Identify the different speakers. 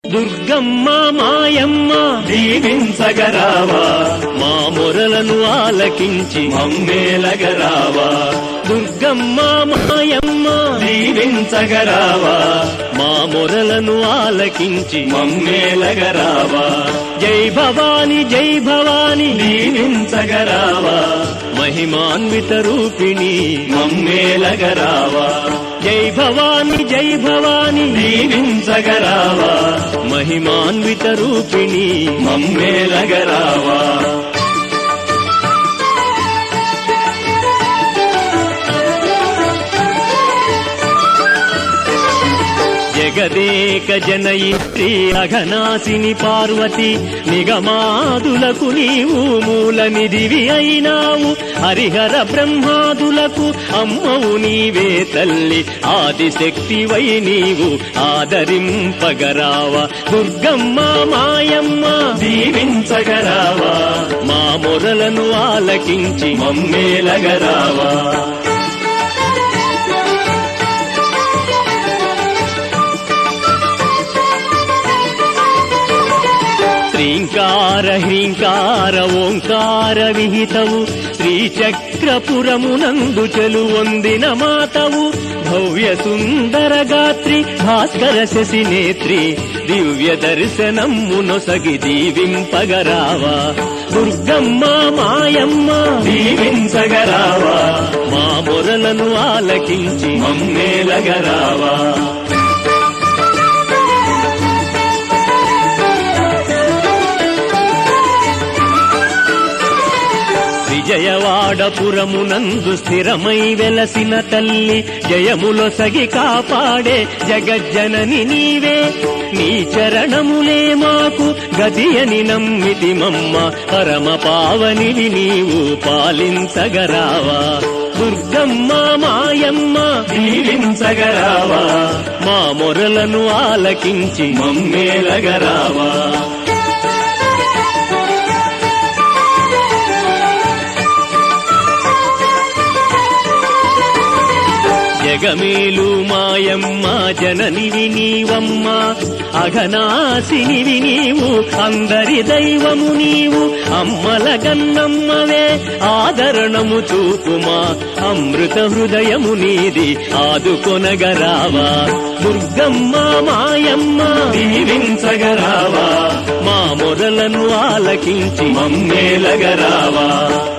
Speaker 1: దుర్గమ్మ మాయమ్మ
Speaker 2: దీవించగరావా
Speaker 1: మా మొరలను ఆలకించి
Speaker 2: మమ్మేలగరావా
Speaker 1: దుర్గమ్మ మాయమ్మ
Speaker 2: దీవించగరావా
Speaker 1: మా మొరలను ఆలకించి
Speaker 2: మమ్మేలగరావా
Speaker 1: జై భవాని జై భవాని
Speaker 2: దీవించగరావా
Speaker 1: మహిమాన్విత రూపిణి
Speaker 2: మమ్మేలగరావా
Speaker 1: జై భవాని జై భవాని
Speaker 2: దీవించగరావా
Speaker 1: మహిమాన్విత రూపిణి
Speaker 2: మమ్మేలగరావా
Speaker 1: జగదేక జనయిత్రి అఘనాశిని పార్వతి నిగమాదులకు నీవు మూల నిధివి అయినావు హరిహర బ్రహ్మాదులకు అమ్మవు నీవే తల్లి ఆదిశక్తివై నీవు ఆదరింపగరావ దుర్గమ్మ మాయమ్మ
Speaker 2: దీవించగరావా
Speaker 1: మా మొరలను ఆలకించి
Speaker 2: మమ్మేలగరావా
Speaker 1: శ్రీంకార హ్రీంకార ఓంకార విహితవు శ్రీచక్రపురమునందు చెలువొందిన మాతవు భవ్య సుందర గాత్రి భాస్కర శశి నేత్రి దివ్య దర్శనమ్మునొసగి దీవింపగరావా దుర్గమ్మ మాయమ్మ
Speaker 2: దీవించగరావా
Speaker 1: మా మొరలను ఆలకించి
Speaker 2: మమ్మేలగరావా
Speaker 1: విజయవాడపురమునందు స్థిరమై వెలసిన తల్లి జయములొసగి కాపాడే జగజ్జనని నీవే నీ చరణములే మాకు గతియని నమ్మితి మమ్మ పరమ పావనివి నీవు పాలించగరావా దుర్గమ్మ మాయమ్మ
Speaker 2: దీవించగరావా
Speaker 1: మా మొరలను ఆలకించి
Speaker 2: మమ్మేలగరావా
Speaker 1: జగమేలు మాయమ్మ జననివి నీవమ్మ అఘనాశినివి నీవు అందరి దైవము నీవు అమ్మల గన్నమ్మవే ఆదరణము చూపుమా అమృత హృదయము నీది ఆదుకొనగరావా దుర్గమ్మ మాయమ్మ
Speaker 2: దీవించగరావా
Speaker 1: మా మొరలను ఆలకించి
Speaker 2: మమ్మేలగరావా